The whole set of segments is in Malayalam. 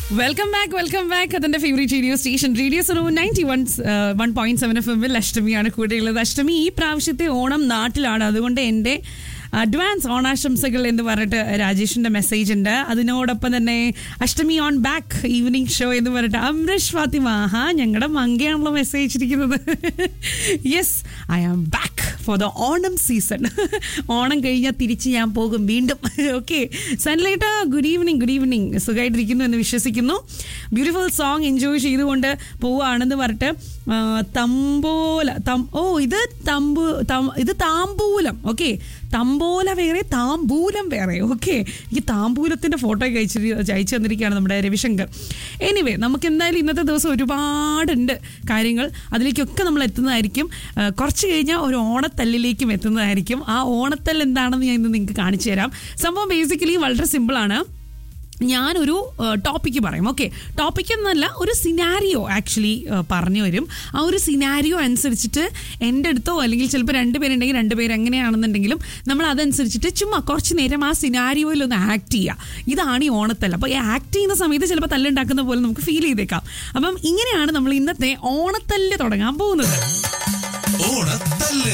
വെൽക്കം ബാക്ക് വെൽക്കം ബാക്ക് അതിന്റെ ഫേവറേറ്റ് റേഡിയോ സ്റ്റേഷൻ റേഡിയോ സോ ninety one one point seven F എമ്മിൽ അഷ്ടമിയാണ് കൂടെയുള്ളത് അഷ്ടമി ഈ പ്രാവശ്യത്തെ ഓണം നാട്ടിലാണ് അതുകൊണ്ട് എൻ്റെ അഡ്വാൻസ് ഓണാശംസകൾ എന്ന് പറഞ്ഞിട്ട് രാജേഷിന്റെ മെസ്സേജ് ഉണ്ട് അതിനോടൊപ്പം തന്നെ Ashtami on back evening show എന്ന് പറഞ്ഞിട്ട് അമൃഷ് ഫാത്തിമ ആഹാ ഞങ്ങളുടെ മങ്കയാണല്ലോ മെസ്സേജ് ഇരിക്കുന്നത് yes I am back for the Onam season Onam കഴിഞ്ഞാൽ തിരിച്ച് ഞാൻ പോകും വീണ്ടും okay sunlight good evening good evening സുഖമായിട്ടിരിക്കുന്നു എന്ന് വിശ്വസിക്കുന്നു ബ്യൂട്ടിഫുൾ സോങ് എൻജോയ് ചെയ്തുകൊണ്ട് പോവുകയാണെന്ന് പറഞ്ഞിട്ട് ആ, തമ്പോല തം ഓ ഇത് തമ്പു തം- ഇത് താമ്പൂലം ഓക്കെ തമ്പോല വേറെ താമ്പൂലം വേറെ ഓക്കെ ഈ താമ്പൂലത്തിന്റെ ഫോട്ടോ അയച്ചു അയച്ചു തന്നിരിക്കുകയാണ് നമ്മുടെ രവിശങ്കർ എനിവേ നമുക്ക് എന്തായാലും ഇന്നത്തെ ദിവസം ഒരുപാടുണ്ട് കാര്യങ്ങൾ അതിലേക്കൊക്കെ നമ്മൾ എത്തുന്നതായിരിക്കും ആ, കുറച്ച് കഴിഞ്ഞാൽ ഒരു ഓണത്തല്ലിലേക്കും എത്തുന്നതായിരിക്കും ആ ഓണത്തല്ല് എന്താണെന്ന് ഞാൻ ഇന്ന് നിങ്ങൾക്ക് കാണിച്ചു തരാം സംഭവം ബേസിക്കലി വളരെ സിമ്പിളാണ് ഞാനൊരു ടോപ്പിക്ക് പറയും ഓക്കെ ടോപ്പിക് എന്നല്ല ഒരു സിനാരിയോ ആക്ച്വലി പറഞ്ഞു വരും ആ ഒരു സിനാരിയോ അനുസരിച്ചിട്ട് എൻ്റെ അടുത്തോ അല്ലെങ്കിൽ ചിലപ്പോൾ രണ്ടുപേരുണ്ടെങ്കിൽ രണ്ടുപേർ എങ്ങനെയാണെന്നുണ്ടെങ്കിലും നമ്മൾ അതനുസരിച്ചിട്ട് ചുമ്മാ കുറച്ച് നേരം ആ സിനാരിയോയിൽ ഒന്ന് ആക്ട് ചെയ്യുക ഇതാണ് ഈ ഓണത്തല്ല അപ്പോൾ ഈ ആക്ട് ചെയ്യുന്ന സമയത്ത് ചിലപ്പോൾ തല്ലുണ്ടാക്കുന്ന പോലെ നമുക്ക് ഫീൽ ചെയ്തേക്കാം അപ്പം ഇങ്ങനെയാണ് നമ്മൾ ഇന്നത്തെ ഓണത്തല്ല് തുടങ്ങാൻ പോകുന്നത് ഓണത്തല്ല്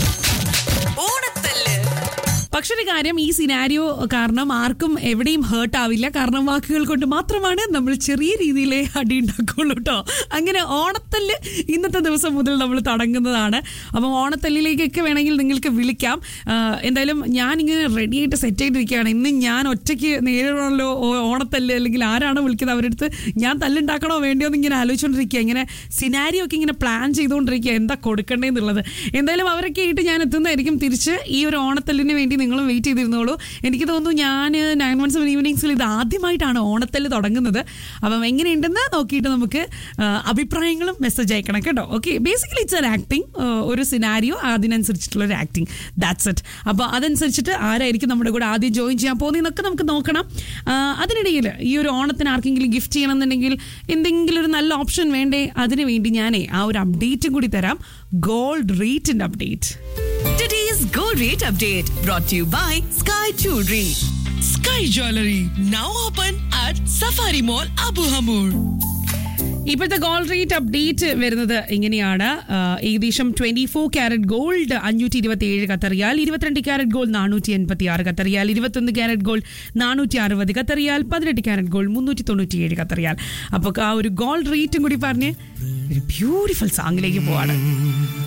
പക്ഷെ ഒരു കാര്യം ഈ സിനാരിയോ കാരണം ആർക്കും എവിടെയും ഹേർട്ട് ആവില്ല കാരണം വാക്കുകൾ കൊണ്ട് മാത്രമാണ് നമ്മൾ ചെറിയ രീതിയിലേ അടി ഉണ്ടാക്കുള്ളൂ കേട്ടോ അങ്ങനെ ഓണത്തല്ല് ഇന്നത്തെ ദിവസം മുതൽ നമ്മൾ തുടങ്ങുന്നതാണ് അപ്പം ഓണത്തല്ലിലേക്കൊക്കെ വേണമെങ്കിൽ നിങ്ങൾക്ക് വിളിക്കാം ആ, എന്തായാലും ഞാൻ ഇങ്ങനെ റെഡി ആയിട്ട് സെറ്റ് ചെയ്തിരിക്കുകയാണ് ഇന്ന് ഞാൻ ഒറ്റയ്ക്ക് നേരിടണമല്ലോ ഓ- ഓണത്തല്ല് അല്ലെങ്കിൽ ആരാണ് വിളിക്കുന്നത് അവരുടെ അടുത്ത് ഞാൻ തല്ലുണ്ടാക്കണോ വേണ്ടിയോ എന്ന് ഇങ്ങനെ ആലോചിച്ചുകൊണ്ടിരിക്കുക ഇങ്ങനെ സിനാരിയോ ഒക്കെ ഇങ്ങനെ പ്ലാൻ ചെയ്തുകൊണ്ടിരിക്കുക എന്താ കൊടുക്കണ്ടേന്നുള്ളത് എന്തായാലും അവരൊക്കെ ആയിട്ട് ഞാൻ എത്തുന്നതായിരിക്കും തിരിച്ച് ഈ ഒരു ഓണത്തല്ലിന് വേണ്ടി നിങ്ങളും വെയിറ്റ് ചെയ്തിരുന്നോളൂ എനിക്ക് തോന്നുന്നു ഞാൻ നയൻ വൺ സെവൻ ഈവനിങ്സിൽ ഇത് ആദ്യമായിട്ടാണ് ഓണത്തല്ല് തുടങ്ങുന്നത് അപ്പം എങ്ങനെയുണ്ടെന്ന് നോക്കിയിട്ട് നമുക്ക് ആ, അഭിപ്രായങ്ങളും മെസ്സേജ് അയക്കണം കേട്ടോ okay basically it's an acting ഒരു സിനാരിയോ അതിനനുസരിച്ചിട്ടുള്ള ഒരു ആക്ടിങ് ദാറ്റ്സ് ഇറ്റ് അപ്പോൾ അതനുസരിച്ചിട്ട് ആരായിരിക്കും നമ്മുടെ കൂടെ ആദ്യം ജോയിൻ ചെയ്യാൻ പോകുന്നതെന്നൊക്കെ നമുക്ക് നോക്കണം ആ, അതിനിടയിൽ ഈ ഒരു ഓണത്തിന് ആർക്കെങ്കിലും ഗിഫ്റ്റ് ചെയ്യണമെന്നുണ്ടെങ്കിൽ എന്തെങ്കിലും ഒരു നല്ല ഓപ്ഷൻ വേണ്ടേ അതിന് വേണ്ടി ഞാനേ ആ ഒരു അപ്ഡേറ്റും കൂടി തരാം ഗോൾഡ് റേറ്റിന്റെ update Today's gold rate update brought to you by Sky Jewelry. Sky Jewelry now open at Safari Mall Abu Hamur. ഇപ്പോഴത്തെ ഗോൾഡ് റേറ്റ് അപ്ഡേറ്റ് വരുന്നത് ഇങ്ങനെയാണ് ആ, ഏകദേശം ട്വന്റി ഫോർ ക്യാരറ്റ് ഗോൾഡ് അഞ്ഞൂറ്റി ഇരുപത്തി ഏഴ് കത്തറിയാൽ ഇരുപത്തിരണ്ട് ക്യാരറ്റ് ഗോൾഡ് നാനൂറ്റി എൺപത്തി ആറ് കത്തറിയാൽ ഇരുപത്തൊന്ന് ക്യാരറ്റ് ഗോൾഡ് നാനൂറ്റി അറുപത് കത്തറിയാൽ പതിനെട്ട് ക്യാരറ്റ് ഗോൾഡ് മുന്നൂറ്റി തൊണ്ണൂറ്റി ഏഴ് കത്തറിയാൽ അപ്പോൾ ആ ഒരു ഗോൾഡ് റേറ്റും കൂടി പറഞ്ഞ് ഒരു ബ്യൂട്ടിഫുൾ സാങ്ങിലേക്ക് പോവാണ്